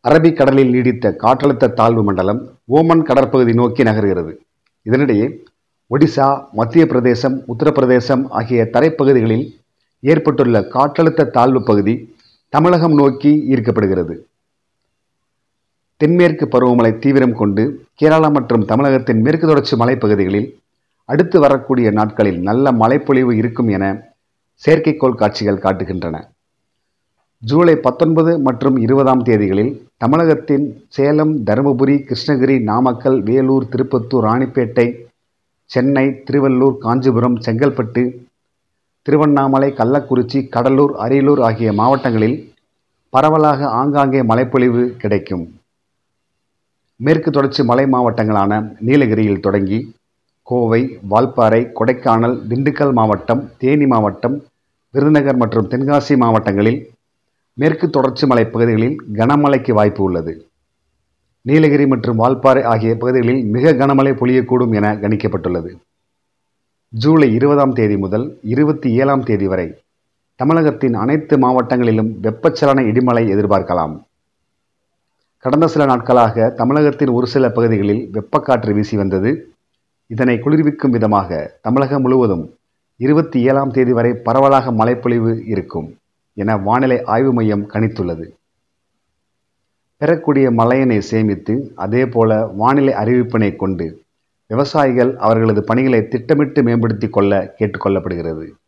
அரபிக்கடலில் நீடித்த காற்றழுத்த தாழ்வு மண்டலம் ஓமன் கடற்பகுதி நோக்கி நகர்கிறது இதனிடையே ஒடிசா மத்திய பிரதேசம் உத்தரப்பிரதேசம் ஆகிய தரைப்பகுதிகளில் ஏற்பட்டுள்ள காற்றழுத்த தாழ்வு பகுதி தமிழகம் நோக்கி ஈர்க்கப்படுகிறது தென்மேற்கு பருவமழை தீவிரம் கொண்டு கேரளா மற்றும் தமிழகத்தின் மேற்கு தொடர்ச்சி மலைப்பகுதிகளில் அடுத்து வரக்கூடிய நாட்களில் நல்ல மழைப்பொழிவு இருக்கும் என செயற்கைக்கோள் காட்சிகள் காட்டுகின்றன ஜூலை பத்தொன்பது மற்றும் இருபதாம் தேதிகளில் தமிழகத்தின் சேலம் தருமபுரி கிருஷ்ணகிரி நாமக்கல் வேலூர் திருப்பத்தூர் ராணிப்பேட்டை சென்னை திருவள்ளூர் காஞ்சிபுரம் செங்கல்பட்டு திருவண்ணாமலை கள்ளக்குறிச்சி கடலூர் அரியலூர் ஆகிய மாவட்டங்களில் பரவலாக ஆங்காங்கே மழைப்பொழிவு கிடைக்கும் மேற்கு தொடர்ச்சி மலை மாவட்டங்களான நீலகிரியில் தொடங்கி கோவை வால்பாறை கொடைக்கானல் திண்டுக்கல் மாவட்டம் தேனி மாவட்டம் விருதுநகர் மற்றும் தென்காசி மாவட்டங்களில் மேற்கு தொடர்ச்சி மலை பகுதிகளில் கனமழைக்கு வாய்ப்பு உள்ளது நீலகிரி மற்றும் வால்பாறை ஆகிய பகுதிகளில் மிக கனமழை பொழியக்கூடும் என கணிக்கப்பட்டுள்ளது ஜூலை இருபதாம் தேதி முதல் இருபத்தி ஏழாம் தேதி வரை தமிழகத்தின் அனைத்து மாவட்டங்களிலும் வெப்பச்சலன இடிமழை எதிர்பார்க்கலாம் கடந்த சில நாட்களாக தமிழகத்தின் ஒரு சில பகுதிகளில் வெப்பக்காற்று வீசி வந்தது இதனை குளிர்விக்கும் விதமாக தமிழகம் முழுவதும் இருபத்தி ஏழாம் தேதி வரை பரவலாக மழைப்பொழிவு இருக்கும் என வானிலை ஆய்வு மையம் கணித்துள்ளது பெறக்கூடிய மழையினை சேமித்து அதேபோல வானிலை அறிவிப்பினை கொண்டு விவசாயிகள் அவர்களது பணிகளை திட்டமிட்டு மேம்படுத்திக் கொள்ள கேட்டுக்கொள்ளப்படுகிறது